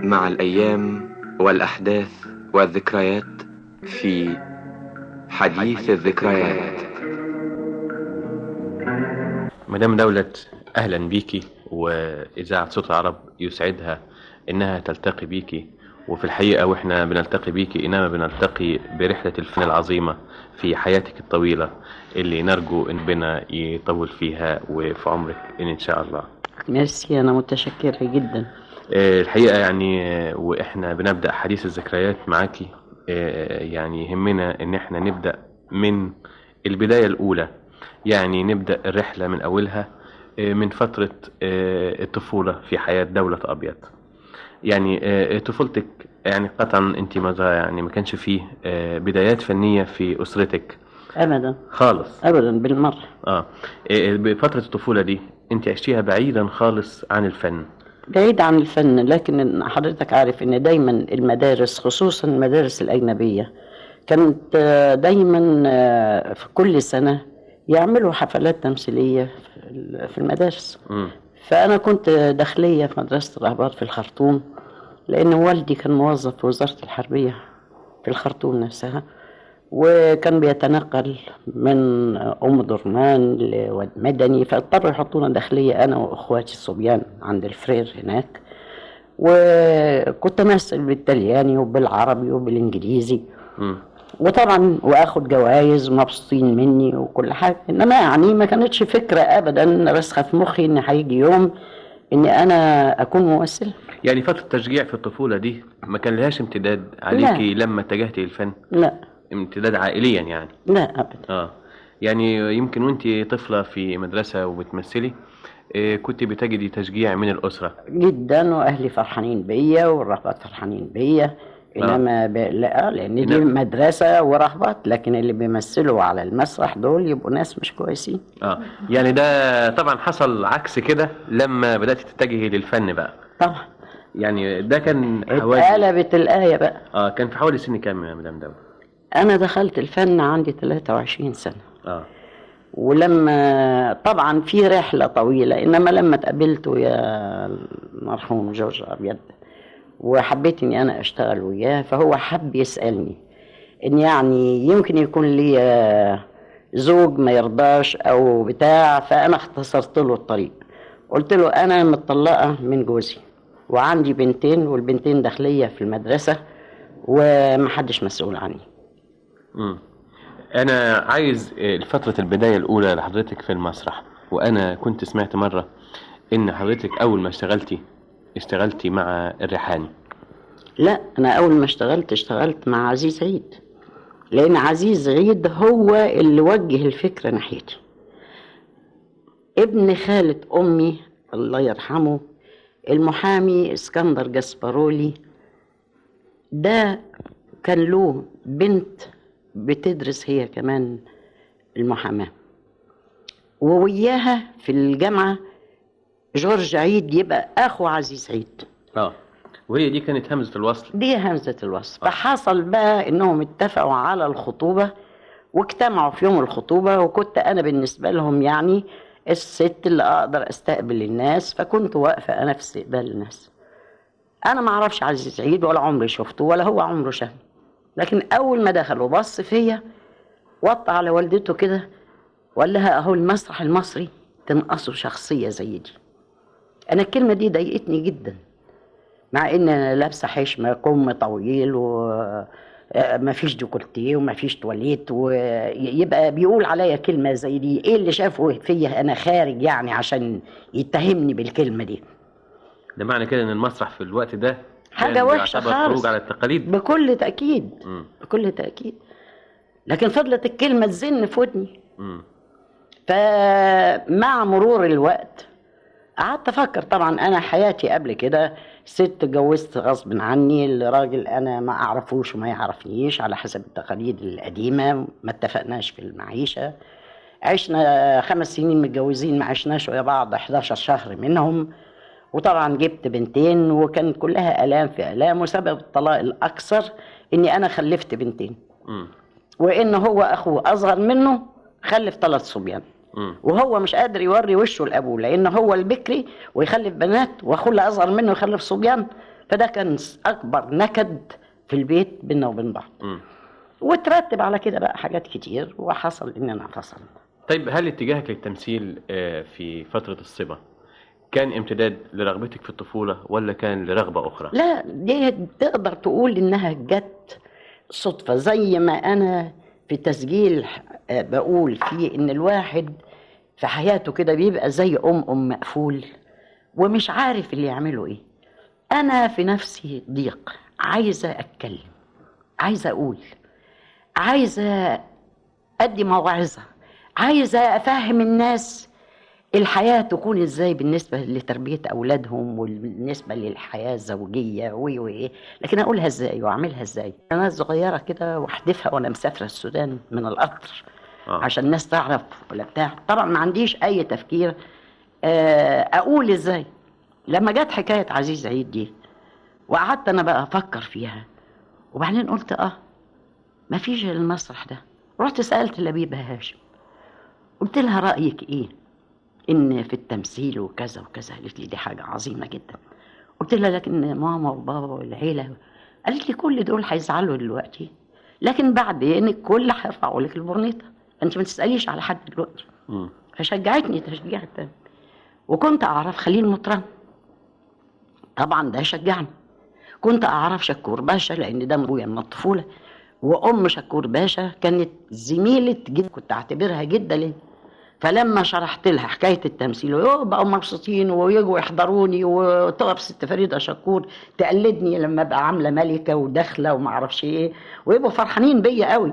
مع الأيام والأحداث والذكريات في حديث الذكريات مدام دولة أهلا بيكي وإذاعة صوت العرب يسعدها إنها تلتقي بيكي وفي الحقيقة وإحنا بنلتقي بيكي إنما بنلتقي برحلة الفن العظيمة في حياتك الطويلة اللي نرجو إن بنا يطول فيها وفي عمرك إن شاء الله ميرسي أنا متشكرة جدا آه، الحقيقة يعني آه، وإحنا بنبدأ حديث الذكريات معاكي آه، يعني يهمنا إن إحنا نبدأ من البداية الأولى يعني نبدأ الرحلة من أولها آه، من فترة آه، الطفولة في حياة دولة أبيض يعني آه، طفولتك يعني قطعا أنت ما يعني ما كانش فيه آه، بدايات فنية في أسرتك أبدا خالص أبدا بالمرة اه آه، بفترة الطفولة دي أنت عشتيها بعيدا خالص عن الفن بعيد عن الفن لكن حضرتك عارف ان دايما المدارس خصوصا المدارس الاجنبيه كانت آه، دايما آه، في كل سنه يعملوا حفلات تمثيليه في ال- في المدارس مم. فانا كنت داخليه في مدرسه الاهباط في الخرطوم لان والدي كان موظف في وزاره الحربيه في الخرطوم نفسها وكان بيتنقل من ام درمان لواد مدني فاضطروا يحطونا داخليه انا واخواتي الصبيان عند الفرير هناك وكنت امثل بالتلياني وبالعربي وبالانجليزي مم. وطبعا واخد جوائز مبسوطين مني وكل حاجه انما يعني ما كانتش فكره ابدا راسخه في مخي ان هيجي يوم اني انا اكون ممثل يعني فترة التشجيع في الطفولة دي ما كان لهاش امتداد عليكي لما اتجهتي للفن لا امتداد عائليا يعني لا ابدا اه يعني يمكن وانت طفلة في مدرسة وبتمثلي إيه كنت بتجدي تشجيع من الأسرة جدا واهلي فرحانين بيا والرهبات فرحانين بيا انما ب... لا لان دي إنما- مدرسه ورهبات لكن اللي بيمثلوا على المسرح دول يبقوا ناس مش كويسين اه يعني ده طبعا حصل عكس كده لما بدأت تتجهي للفن بقى طبعا يعني ده كان حوالي اتقلبت الايه بقى اه كان في حوالي سن كام يا مدام دولة انا دخلت الفن عندي 23 سنه اه ولما طبعا في رحله طويله انما لما اتقابلته يا المرحوم جورج ابيض وحبيت اني انا اشتغل وياه فهو حب يسالني ان يعني يمكن يكون لي زوج ما يرضاش او بتاع فانا اختصرت له الطريق قلت له انا مطلقه من جوزي وعندي بنتين والبنتين داخليه في المدرسه ومحدش مسؤول عني مم. انا عايز آه، فترة البداية الاولى لحضرتك في المسرح وانا كنت سمعت مرة ان حضرتك اول ما اشتغلتي اشتغلتي مع الريحاني لا انا اول ما اشتغلت اشتغلت مع عزيز عيد لان عزيز عيد هو اللي وجه الفكره ناحيتي ابن خالة امي الله يرحمه المحامي اسكندر جسبرولي ده كان له بنت بتدرس هي كمان المحاماه ووياها في الجامعه جورج عيد يبقى اخو عزيز عيد اه وهي دي كانت همزة الوصل دي همزة الوصل فحصل بقى انهم اتفقوا على الخطوبة واجتمعوا في يوم الخطوبة وكنت انا بالنسبة لهم يعني الست اللي اقدر استقبل الناس فكنت واقفة انا في استقبال الناس انا ما اعرفش عزيز عيد ولا عمري شفته ولا هو عمره شافني لكن اول ما دخل وبص فيا وطى على والدته كده وقال لها اهو المسرح المصري تنقصه شخصية زي دي انا الكلمة دي ضايقتني جدا مع ان انا لابسه حشمه كم طويل و ما فيش ديكولتيه وما فيش تواليت ويبقى بيقول عليا كلمه زي دي ايه اللي شافه فيا انا خارج يعني عشان يتهمني بالكلمه دي ده معنى كده ان المسرح في الوقت ده حاجة كان وحشة بيعتبر خالص. خروج على التقاليد بكل تاكيد مم. بكل تاكيد لكن فضلت الكلمه تزن في ودني مم. فمع مرور الوقت قعدت افكر طبعا انا حياتي قبل كده ست اتجوزت غصب عني لراجل انا ما اعرفوش وما يعرفنيش على حسب التقاليد القديمه ما اتفقناش في المعيشه عشنا خمس سنين متجوزين ما عشناش ويا بعض 11 شهر منهم وطبعا جبت بنتين وكانت كلها الام في الام وسبب الطلاق الاكثر اني انا خلفت بنتين مم. وان هو اخوه اصغر منه خلف ثلاث صبيان مم. وهو مش قادر يوري وشه لابوه لان هو البكري ويخلف بنات واخوه اللي اصغر منه يخلف صبيان فده كان اكبر نكد في البيت بينا وبين بعض مم. وترتب على كده بقى حاجات كتير وحصل اننا انفصلنا طيب هل اتجاهك للتمثيل آه، في فترة الصبا كان امتداد لرغبتك في الطفولة ولا كان لرغبة أخرى؟ لا دي تقدر تقول انها جت صدفه زي ما انا في تسجيل آه، بقول فيه ان الواحد في حياته كده بيبقى زي ام ام مقفول ومش عارف اللي يعمله ايه انا في نفسي ضيق عايزه اتكلم عايزه اقول عايزه ادي موعظه عايزه افهم الناس الحياه تكون ازاي بالنسبه لتربيه اولادهم وبالنسبه للحياه الزوجيه وي وي لكن اقولها ازاي واعملها ازاي انا صغيره كده واحدفها وانا مسافره السودان من القطر آه. عشان الناس تعرف ولا بتاع طبعا ما عنديش اي تفكير آه، اقول ازاي لما جت حكايه عزيز عيد دي وقعدت انا بقى افكر فيها وبعدين قلت اه ما فيش المسرح ده رحت سالت لبيبه هاشم قلت لها رايك ايه ان في التمثيل وكذا وكذا قالت لي دي حاجه عظيمه جدا قلت لها لكن ماما وبابا والعيله قالت لي كل دول هيزعلوا دلوقتي لكن بعدين الكل هيرفعوا لك البرنيطه انت ما تساليش على حد دلوقتي مم. فشجعتني تشجيع تاني وكنت اعرف خليل مطران طبعا ده شجعني كنت اعرف شكور باشا لان ده ابويا من الطفوله وام شكور باشا كانت زميله جد كنت اعتبرها جده لي فلما شرحت لها حكايه التمثيل يوه بقوا مبسوطين ويجوا يحضروني وتقف ست فريده شكور تقلدني لما ابقى عامله ملكه وداخله وما اعرفش ايه ويبقوا فرحانين بيا قوي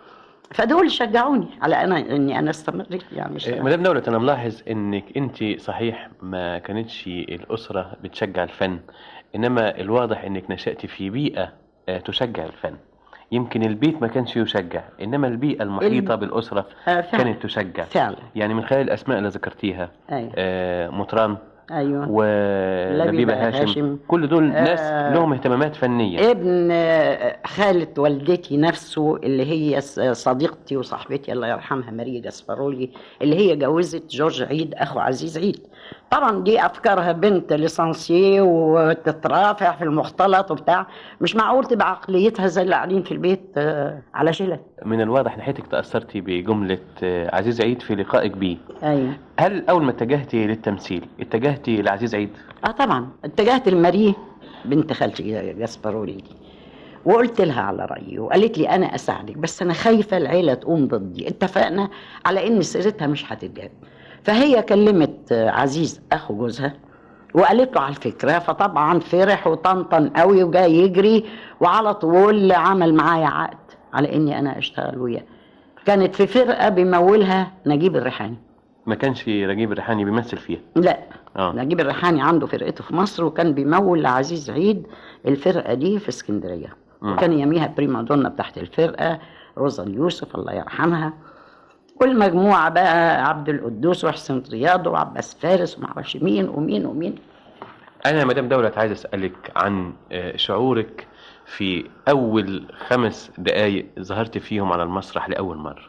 فدول شجعوني على انا اني انا استمريت يعني مش آه، مدام دولة أنا ملاحظ إنك أنت صحيح ما كانتش الأسرة بتشجع الفن إنما الواضح إنك نشأتي في بيئة آه، تشجع الفن يمكن البيت ما كانش يشجع إنما البيئة المحيطة الب- بالأسرة آه، فعلا. كانت تشجع فعلا يعني من خلال الأسماء اللي ذكرتيها ايوه آه، مطران ايوه ولبيبة لبيبة هاشم هاشم. كل دول ناس آه، لهم اهتمامات فنية ابن آه، خالة والدتي نفسه اللي هي س- صديقتي وصاحبتي الله يرحمها ماريا جاسبرولي اللي هي جوزت جورج عيد اخو عزيز عيد طبعا دي افكارها بنت ليسانسيه وتترافع في المختلط وبتاع مش معقول تبقى عقليتها زي اللي قاعدين في البيت آه، على شلل من الواضح ناحيتك تأثرتي بجملة آه، عزيز عيد في لقائك بيه ايوه هل أول ما اتجهتي للتمثيل اتجهتي لعزيز عيد؟ اه طبعا اتجهت لماريه بنت خالتي جاسبرولي دي وقلت لها على رايي وقالت لي انا اساعدك بس انا خايفه العيله تقوم ضدي اتفقنا على ان سيرتها مش هتتجاب فهي كلمت آه، عزيز اخو جوزها وقالت له على الفكره فطبعا فرح وطنطن قوي وجاي يجري وعلى طول عمل معايا عقد على اني انا اشتغل وياه كانت في فرقه بيمولها نجيب الريحاني ما كانش رجيب الريحاني بيمثل فيها لا اه نجيب الريحاني عنده فرقته في مصر وكان بيمول لعزيز عيد الفرقه دي في اسكندريه مم. وكان يميها بريما دونا بتاعت الفرقه روزا اليوسف الله يرحمها والمجموعه بقى عبد القدوس وحسين رياض وعباس فارس ومعرفش مين ومين ومين أنا يا مدام دولة عايز أسألك عن آه، شعورك في أول خمس دقايق ظهرت فيهم على المسرح لأول مرة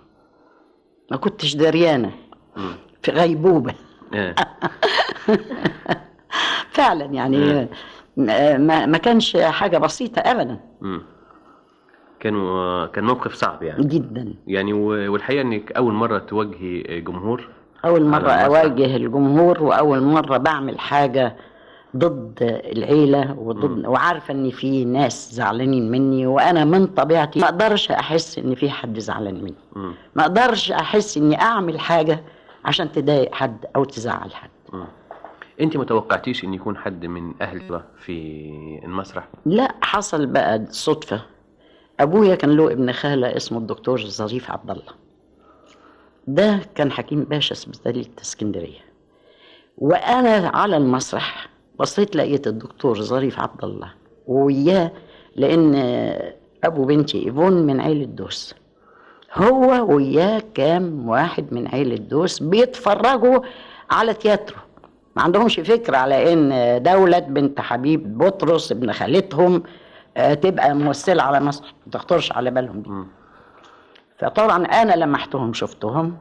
ما كنتش دريانه مم. في غيبوبه آه. فعلا يعني مم. ما, ما كانش حاجه بسيطه ابدا مم. كانوا كان موقف صعب يعني جدا يعني و- والحقيقة إنك أول مرة تواجهي جمهور أول مرة على المسرح. أواجه الجمهور وأول مرة بعمل حاجة ضد العيلة وضد وعارفة إن في ناس زعلانين مني وأنا من طبيعتي ما أقدرش أحس إن في حد زعلان مني مم. ما أقدرش أحس إني أعمل حاجة عشان تضايق حد أو تزعل حد مم. أنت متوقعتيش إن يكون حد من أهل في المسرح لا حصل بقى صدفة أبويا كان له ابن خالة اسمه الدكتور ظريف عبد الله ده كان حكيم باشا سبيطارية اسكندرية وأنا على المسرح بصيت لقيت الدكتور ظريف عبد الله وياه لأن أبو بنتي إيفون من عيلة دوس هو وياه كام واحد من عيلة دوس بيتفرجوا على تياترو ما عندهمش فكرة على إن دولة بنت حبيب بطرس ابن خالتهم آه، تبقى ممثلة على مسرح ما تخطرش على بالهم دي مم. فطبعا انا لمحتهم شفتهم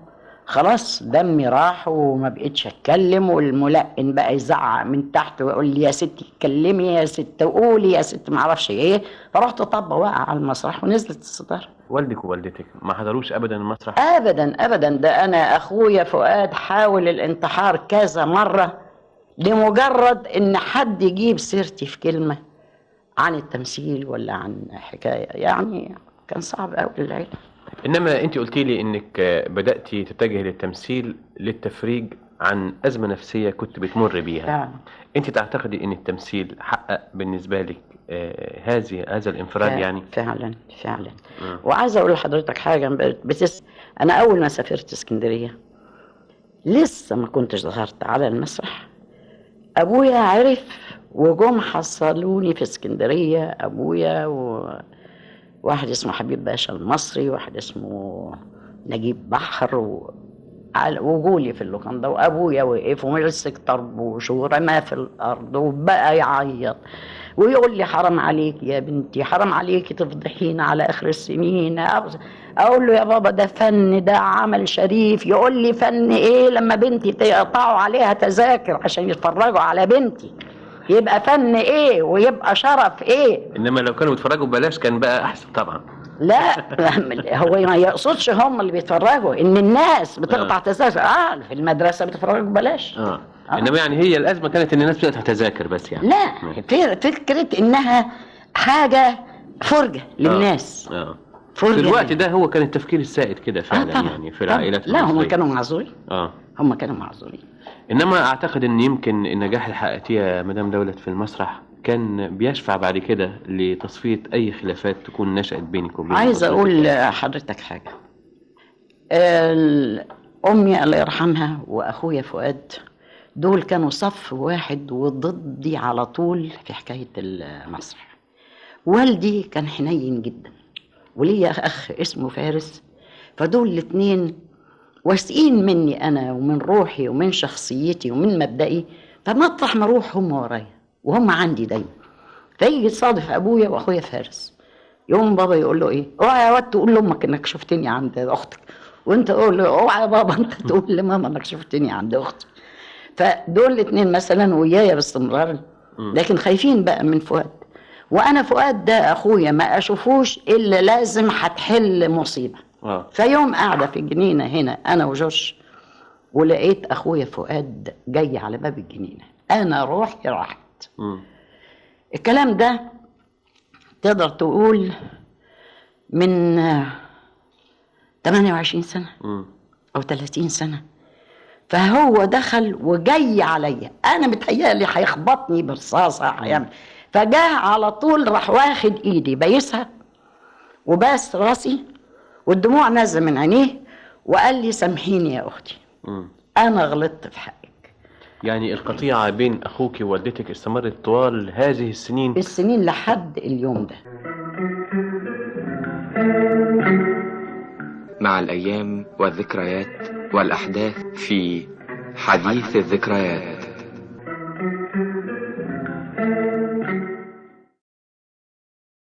خلاص دمي راح وما بقتش اتكلم والملقن بقى يزعق من تحت ويقول لي يا ستي اتكلمي يا ست قولي يا ست ما اعرفش ايه فرحت طبه واقع على المسرح ونزلت الستاره والدك ووالدتك ما حضروش ابدا المسرح ابدا ابدا ده انا اخويا فؤاد حاول الانتحار كذا مره لمجرد ان حد يجيب سيرتي في كلمه عن التمثيل ولا عن حكايه يعني كان صعب قوي للعيله انما انت قلتي لي انك آه، بداتي تتجهي للتمثيل للتفريج عن ازمه نفسيه كنت بتمر بيها فعلا انت تعتقدي ان التمثيل حقق بالنسبه لك آه، هذه هذا الانفراد يعني فعلا فعلا مم. وعايزه اقول لحضرتك حاجه بتس... انا اول ما سافرت اسكندريه لسه ما كنتش ظهرت على المسرح ابويا عرف وجم حصلوني في اسكندريه ابويا وواحد اسمه حبيب باشا المصري واحد اسمه نجيب بحر و... على- وجولي في اللوكاندا وابويا وقف ومسك طربوش ورماه في الارض وبقى يعيط ويقول لي حرام عليك يا بنتي حرام عليكي تفضحينا على اخر السنين أو- اقول له يا بابا ده فن ده عمل شريف يقول لي فن ايه لما بنتي تقطعوا عليها تذاكر عشان يتفرجوا على بنتي يبقى فن ايه ويبقى شرف ايه انما لو كانوا بيتفرجوا ببلاش كان بقى احسن طبعا لا هو ما يقصدش هم اللي بيتفرجوا ان الناس بتقطع آه. تذاكر اه في المدرسه بتتفرجوا ببلاش اه آه. انما يعني هي الازمه كانت ان الناس بتقطع تذاكر بس يعني لا في- فكره انها حاجه فرجه للناس اه فرجه في الوقت لل- ده هو كان التفكير السائد كده آه فعلا طبعاً، يعني في طبعاً. العائلات لا هم المصرية. كانوا معذورين اه هم كانوا معذورين انما اعتقد ان يمكن النجاح اللي حققتيه يا مدام دولت في المسرح كان بيشفع بعد كده لتصفيه اي خلافات تكون نشأت بينك وبين عايز أسرتك اقول يعني. لحضرتك حاجه ال- امي الله يرحمها واخويا فؤاد دول كانوا صف واحد وضدي على طول في حكايه المسرح والدي كان حنين جدا وليا اخ اسمه فارس فدول الاتنين واثقين مني انا ومن روحي ومن شخصيتي ومن مبدئي فمطرح ما اروح هم ورايا وهم عندي دايما فيجي تصادف ابويا واخويا فارس يوم بابا يقول له ايه اوعى يا واد تقول لامك انك شفتني عند اختك وانت تقول له اوعى يا بابا انت تقول لماما انك شفتني عند اختي فدول الاثنين مثلا ويايا باستمرار لكن خايفين بقى من فؤاد وانا فؤاد ده اخويا ما اشوفوش الا لازم هتحل مصيبه اه فيوم قاعده في الجنينه هنا انا وجورج ولقيت اخويا فؤاد جاي على باب الجنينه انا روحي راحت مم. الكلام ده تقدر تقول من آه، 28 سنة مم. أو 30 سنة فهو دخل وجاي عليا أنا متهيألي هيخبطني برصاصة هيعمل فجاء على طول راح واخد إيدي بايسها وباس راسي والدموع نازلة من عينيه وقال لي سامحيني يا أختي مم. أنا غلطت في حقك يعني القطيعه بين اخوك ووالدتك استمرت طوال هذه السنين السنين لحد اليوم ده مع الأيام والذكريات والأحداث في حديث الذكريات